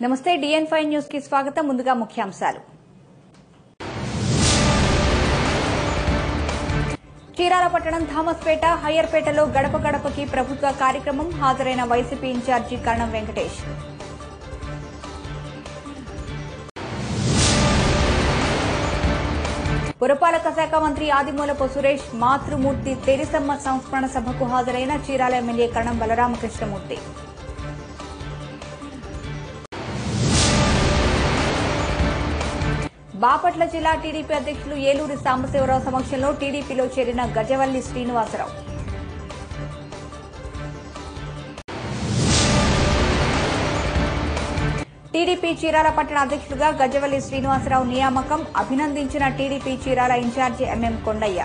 నమస్తే డిఎన్ five news కి స్వాగతం ముందుగా ముఖ్యాంశాలు చీరాల పట్టణం థామస్పేట హయ్యర్పేటలో గడప గడపకి ప్రభుత్వ కార్యక్రమం హాజరైన వైసీపీ ఇన్ఛార్జి కరణం వెంకటేష్ పురపాలక శాఖ మంత్రి ఆదిమూలపు సురేష్ మాతృమూర్తి తెరిసమ్మ సంస్మరణ సభకు హాజరైన చీరాల ఎమ్మెల్యే కరణం బలరామకృష్ణమూర్తి బాపట్ల జిల్లా టీడీపీ అధ్యక్షులు ఏలూరి సాంబశివరావు సమక్షంలో టీడీపీలో చేరిన గజవల్లి శ్రీనివాసరావు టీడీపీ చీరాల పట్టణ అధ్యక్షులుగా గజవల్లి శ్రీనివాసరావు నియామకం అభినందించిన TDP Chirala incharge MM Kondaiah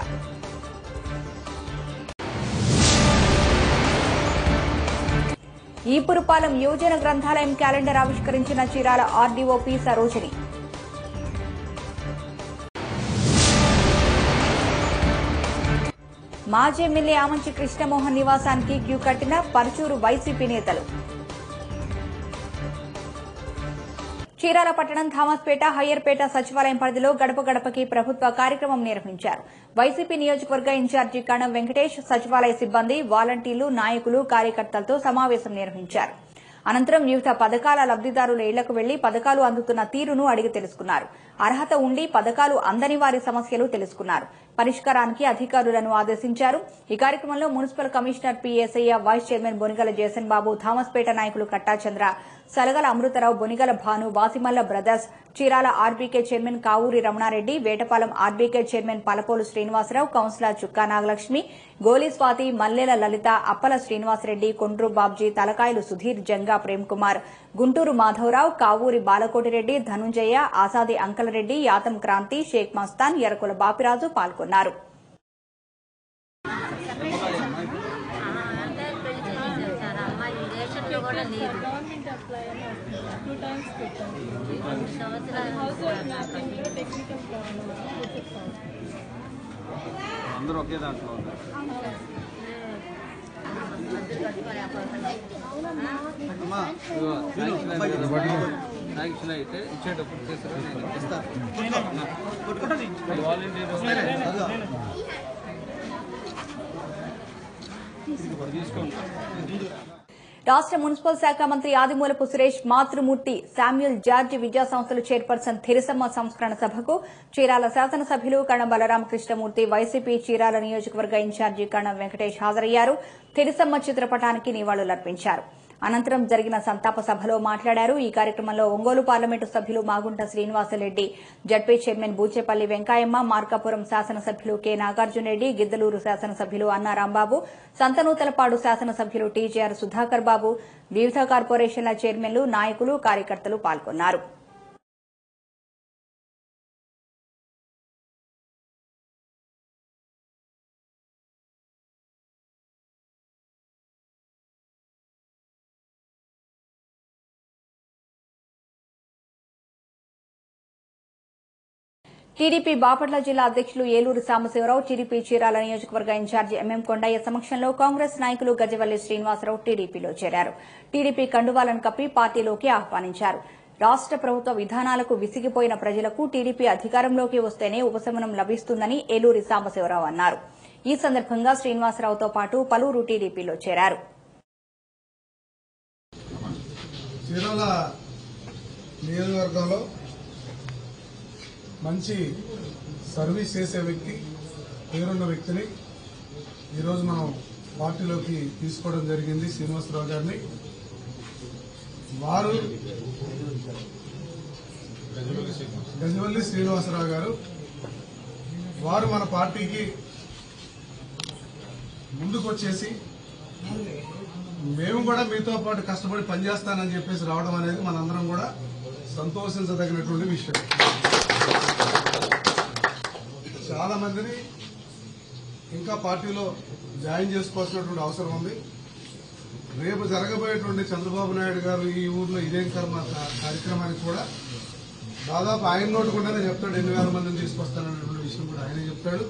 Epurupalem యువజన గ్రంథాలయం క్యాలెండర్ ఆవిష్కరించిన చీరాల ఆర్డీఓపీ సరోజిని మాజీ ఎమ్మెల్యే ఆమంచి కృష్ణమోహన్ నివాసానికి క్యూ కట్టిన పరుచూరు వైసీపీ నేతలు చీరాల పట్టణం థామస్పేట హయ్యర్పేట సచివాలయం పరిధిలో గడప గడపకి ప్రభుత్వ కార్యక్రమం నిర్వహించారు వైసీపీ నియోజకవర్గ ఇన్ఛార్జి కణం వెంకటేష్ సచివాలయ సిబ్బంది వాలంటీర్లు నాయకులు కార్యకర్తలతో సమావేశం నిర్వహించారు అనంతరం వివిధ పథకాల లబ్దిదారుల ఇళ్లకు వెళ్లి పథకాలు అందుతున్న తీరును అడిగి తెలుసుకున్నారు అర్హత ఉండి పథకాలు అందని వారి సమస్యలు తెలుసుకున్నారు పరిష్కారానికి అధికారులను ఆదేశించారు ఈ కార్యక్రమంలో municipal commissioner PSI vice chairman Bonigala Jayasan Babu Thomaspeta నాయకులు Kattachandra Salagala Amrutharao Bonigala Bhanu Basimalla brothers Chirala RBK chairman Kavuri Ramanareddy Vetapalem RBK chairman Palapolu Srinivasarao councillor Chukka Nagalakshmi Goli Swathi మల్లెల లలిత అప్పల శ్రీనివాసరెడ్డి కొండ్రు బాబ్జీ తలకాయలు సుధీర్ జంగా ప్రేమ్ కుమార్ గుంటూరు మాధవరావు కావూరి బాలకోటిరెడ్డి ధనుంజయ ఆసాది అంకలరెడ్డి యాతం క్రాంతి షేక్ మస్తాన్ ఎరకుల బాపిరాజు పాల్గొన్నారు అంటే పెళ్లి చేసేసారు సార్ అమ్మాయి ఈ దేశంలో కూడా లేదు గవర్నమెంట్ అప్లై అని వస్తుంది టూ టైమ్స్ పెట్టాము రెండు సంవత్సరాలు హౌస్ హోల్డ్ మ్యాపింగ్ కూడా టెక్నికల్ ప్రాబ్లమ్ అందరూ ఒకే దాంట్లో ఉన్నారు మధ్య కట్టుకొని అప్పుడు అమ్మా ఇదిగో శాంక్షన్ అయింది కదా, శాంక్షన్ అయితే ఇచ్చేటప్పుడు తీసుకురా నేను ఇస్తాను వాలంటీర్ తీసుకోండి రాష్ట మున్సిపల్ శాఖ మంత్రి ఆదిమూలపు సురేష్ మాతృమూర్తి శామ్యుల్ జార్జి విద్యా సంస్థల చైర్పర్సన్ థెరిసమ్మ సంస్కరణ సభకు చీరాల శాసనసభ్యులు కణం బలరామకృష్ణమూర్తి వైసీపీ చీరాల నియోజకవర్గ ఇన్ఛార్జి కణం వెంకటేష్ హాజరయ్యారు థెరిసమ్మ చిత్రపటానికి నివాళులర్పించారు అనంతరం జరిగిన సంతాప సభలో మాట్లాడారు ఈ కార్యక్రమంలో ఒంగోలు పార్లమెంటు సభ్యులు మాగుంట శ్రీనివాసరెడ్డి జడ్పీ చైర్మన్ బూచేపల్లి వెంకాయమ్మ మార్కాపురం శాసనసభ్యులు కె నాగార్జునరెడ్డి గిద్దలూరు శాసనసభ్యులు అన్నా రాంబాబు సంతనూతలపాడు శాసనసభ్యులు టీజేఆర్ సుధాకర్ బాబు వివిధ కార్పొరేషన్ల చైర్మన్లు నాయకులు కార్యకర్తలు పాల్గొన్నారు టీడీపీ బాపట్ల జిల్లా అధ్యక్షులు ఏలూరు సాంబశివరావు టీడీపీ చీరాల నియోజకవర్గ ఇన్ఛార్జి ఎంఎం కొండయ్య సమక్షంలో కాంగ్రెస్ నాయకులు గజవల్లి శ్రీనివాసరావు టీడీపీలో చేరారు టీడీపీ కండువాలను కప్పి పార్టీలోకి ఆహ్వానించారు రాష్ట ప్రభుత్వ విధానాలకు విసిగిపోయిన ప్రజలకు టీడీపీ అధికారంలోకి వస్తేనే ఉపశమనం లభిస్తుందని ఏలూరి సాంబశివరావు అన్నారు ఈ సందర్భంగా శ్రీనివాసరావుతో పాటు పలువురు టీడీపీలో చేరారు చీరాల నియోజకవర్గంలో మంచి సర్వీస్ చేసే వ్యక్తి పేరున్న వ్యక్తిని ఈరోజు మనం పార్టీలోకి తీసుకోవడం జరిగింది శ్రీనివాసరావు గారిని వారు గజవల్లి శ్రీనివాసరావు గారు వారు మన పార్టీకి ముందుకు వచ్చేసి మేము కూడా మీతో పాటు కష్టపడి పనిచేస్తానని చెప్పేసి రావడం అనేది మనందరం కూడా సంతోషించదగినటువంటి విషయం చాలా మందిని ఇంకా పార్టీలో జాయిన్ చేసుకోవాల్సినటువంటి అవసరం ఉంది రేపు జరగబోయేటువంటి చంద్రబాబు నాయుడు గారు ఈ ఊర్లో ఇదేం కర్మ కా- కార్యక్రమానికి కూడా దాదాపు ఆయన నోటి కూడానే చెప్తాడు ఎన్ని వేల మందిని తీసుకొస్తాననేటువంటి విషయం కూడా ఆయనే చెప్తాడు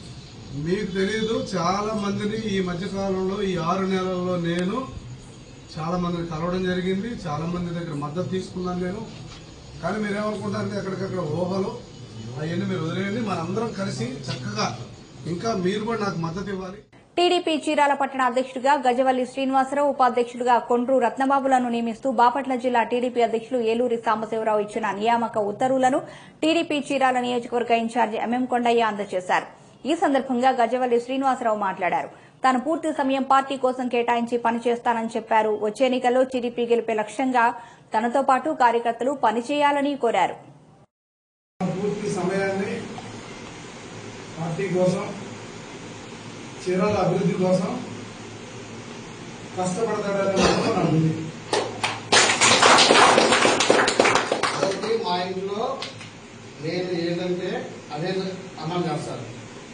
మీకు తెలియదు చాలా మందిని ఈ మధ్య కాలంలో ఈ ఆరు నెలల్లో నేను చాలా మందిని కలవడం జరిగింది చాలా మంది దగ్గర మద్దతు తీసుకున్నాను నేను కానీ మీరేమనుకుంటారంటే ఎక్కడికక్కడ ఊహలు అవన్నీ మీరు వదిలేయండి మనందరం కలిసి చక్కగా ఇంకా మీరు కూడా నాకు మద్దతు ఇవ్వాలి టీడీపీ చీరాల పట్టణ అధ్యక్షుడిగా గజవల్లి శ్రీనివాసరావు ఉపాధ్యక్షుడిగా కొండ్రు రత్నబాబులను నియమిస్తూ బాపట్ల జిల్లా టీడీపీ అధ్యక్షులు ఏలూరి సాంబశివరావు ఇచ్చిన నియామక ఉత్తర్వులను టీడీపీ చీరాల నియోజకవర్గ ఇన్ఛార్జి ఎంఎం కొండయ్య అందజేశారు ఈ సందర్భంగా గజవల్లి శ్రీనివాసరావు మాట్లాడారు తాను పూర్తి సమయం పార్టీ కోసం కేటాయించి పనిచేస్తానని చెప్పారు వచ్చే ఎన్నికల్లో టీడీపీ గెలిపే లక్ష్యంగా తనతో పాటు కార్యకర్తలు పనిచేయాలని కోరారు పూర్తి సమయాన్ని పార్టీ కోసం చీరాల అభివృద్ధి కోసం కష్టపడతాడనే నమ్మకం నాకు ఉంది కాబట్టి మా ఇంట్లో నేను ఏంటంటే అదే అమలు చేస్తాను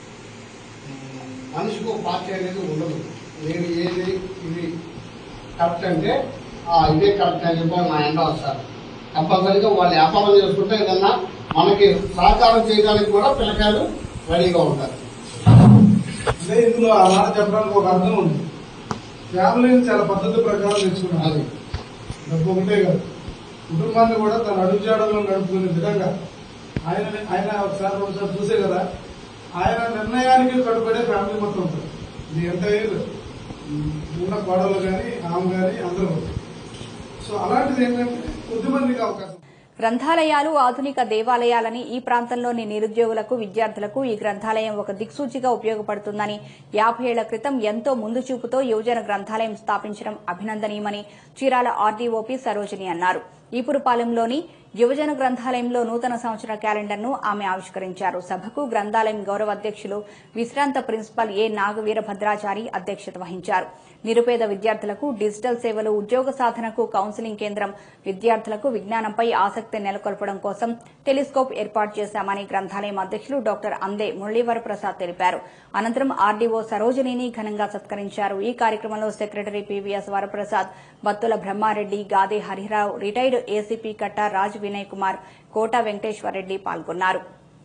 మనిషికి ఒక పార్టీ అనేది ఉండదు నేను ఏది ఇది కరెక్ట్ అంటే ఆ, ఇదే కరెక్ట్ అని చెప్పి మా ఎండ వస్తారు కంపల్సరీగా వాళ్ళు వ్యాపారం చేసుకుంటే ఏదన్నా మనకి సహకారం చేయడానికి కూడా పిల్లకాయలు రెడీగా ఉంటారు అంటే ఇందులో ఆ మాట చెప్పడానికి ఒక అర్థం ఉంది ఫ్యామిలీని చాలా పద్ధతి ప్రకారం తెచ్చుకున్నాను అది డబ్బు ఒకటే కాదు కుటుంబాన్ని కూడా తన అడుగుజాడల్లో నడుపుకునే విధంగా ఆయన ఆయన ఒకసారి ఒకసారి చూసే కదా ఆయన నిర్ణయానికి కట్టుబడే ఫ్యామిలీ మొత్తం ఉంటుంది ఇది ఎంత ఏళ్ళు ఉన్న కోడలు కానీ ఆమె కానీ అందరూ సో అలాంటిది ఏంటంటే కొద్దిమందికి అవకాశం గ్రంథాలయాలు ఆధునిక దేవాలయాలని ఈ ప్రాంతంలోని నిరుద్యోగులకు విద్యార్థులకు ఈ గ్రంథాలయం ఒక దిక్సూచిగా ఉపయోగపడుతుందని యాభై ఏళ్ల క్రితం ఎంతో ముందు చూపుతో యువజన గ్రంథాలయం స్థాపించడం అభినందనీయమని చీరాల ఆర్డీఓపీ సరోజిని అన్నారు ఈపురపాలెంలోని యువజన గ్రంథాలయంలో నూతన సంవత్సర క్యాలెండర్ను ఆమె ఆవిష్కరించారు సభకు గ్రంథాలయం గౌరవ అధ్యక్షులు విశ్రాంత ప్రిన్సిపల్ ఏ నాగవీరభద్రాచారి అధ్యక్షత వహించారు నిరుపేద విద్యార్థులకు డిజిటల్ సేవలు ఉద్యోగ సాధనకు కౌన్సిలింగ్ కేంద్రం విద్యార్థులకు విజ్ఞానంపై ఆసక్తి నెలకొల్పడం కోసం టెలిస్కోప్ ఏర్పాటు చేశామని గ్రంథాలయం అధ్యక్షులు డాక్టర్ అందే మురళీవర ప్రసాద్ తెలిపారు అనంతరం ఆర్డీఓ సరోజినిని ఘనంగా సత్కరించారు ఈ కార్యక్రమంలో secretary PVS Varaprasad Battula Brahmareddy Gade Harirao retired ACP Katta Raj Vinay Kumar కోట వెంకటేశ్వరరెడ్డి పాల్గొన్నారు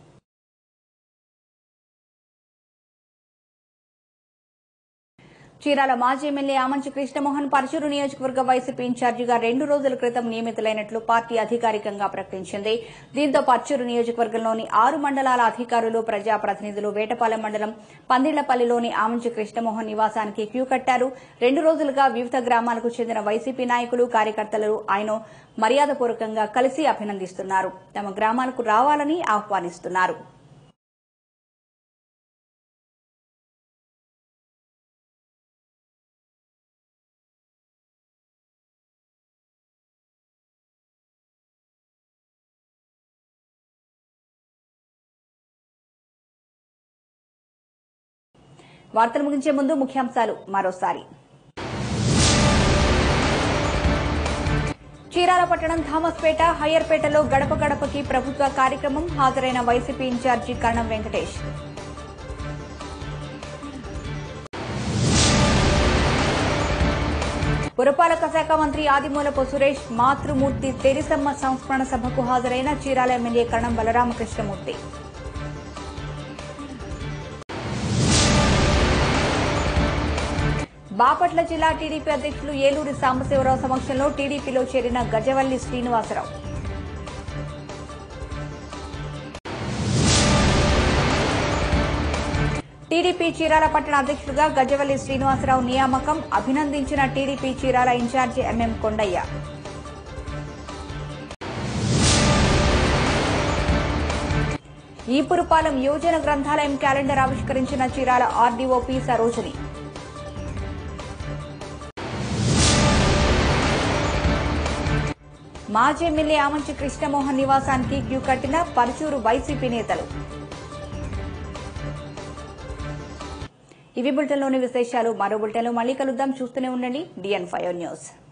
చీరాల మాజీ ఎమ్మెల్యే ఆమంచి కృష్ణమోహన్ పరచూరు నియోజకవర్గ వైసీపీ ఇన్ఛార్జిగా రెండు రోజుల క్రితం నియమితులైనట్లు పార్టీ అధికారికంగా ప్రకటించింది దీంతో పర్చూరు నియోజకవర్గంలోని ఆరు మండలాల అధికారులు ప్రజాప్రతినిధులు వేటపాలెం మండలం పందిళ్లపల్లిలోని ఆమంచి కృష్ణమోహన్ నివాసానికి క్యూ కట్టారు రెండు రోజులుగా వివిధ గ్రామాలకు చెందిన వైసీపీ నాయకులు కార్యకర్తలు ఆయన మర్యాదపూర్వకంగా కలిసి అభినందిస్తున్నారు తమ గ్రామాలకు రావాలని ఆహ్వానిస్తున్నారు వార్తలు ముగించే ముందు ముఖ్యాంశాలు మరోసారి చీరాల పట్టణం థామస్పేట హయ్యర్పేటలో గడప గడపకి ప్రభుత్వ కార్యక్రమం హాజరైన వైసీపీ ఇన్ఛార్జి కరణం వెంకటేష్ పురపాలక శాఖ మంత్రి ఆదిమూలపు సురేష్ మాతృమూర్తి తెరిసమ్మ సంస్మరణ సభకు హాజరైన చీరాల ఎమ్మెల్యే కరణం బలరామకృష్ణమూర్తి బాపట్ల జిల్లా టీడీపీ అధ్యక్షులు ఏలూరి సాంబశివరావు సమక్షంలో టీడీపీలో చేరిన గజవల్లి శ్రీనివాసరావు టీడీపీ చీరాల పట్టణ అధ్యక్షులుగా గజవల్లి శ్రీనివాసరావు నియామకం అభినందించిన TDP Chirala incharge MM Kondaiah Epurapalem యువజన గ్రంథాలయం క్యాలెండర్ ఆవిష్కరించిన చీరాల ఆర్డీఓపీ సరోజిని మాజీ ఎమ్మెల్యే ఆమంచి కృష్ణమోహన్ నివాసానికి క్యూ కట్టిన పరచూరు వైసీపీ నేతలు ఇవి బులెటిన్లోని విశేషాలు మరో బులెటిన్లో మళ్ళీ కలుద్దాం చూస్తూనే ఉండండి డిఎన్ ఫైవ్ న్యూస్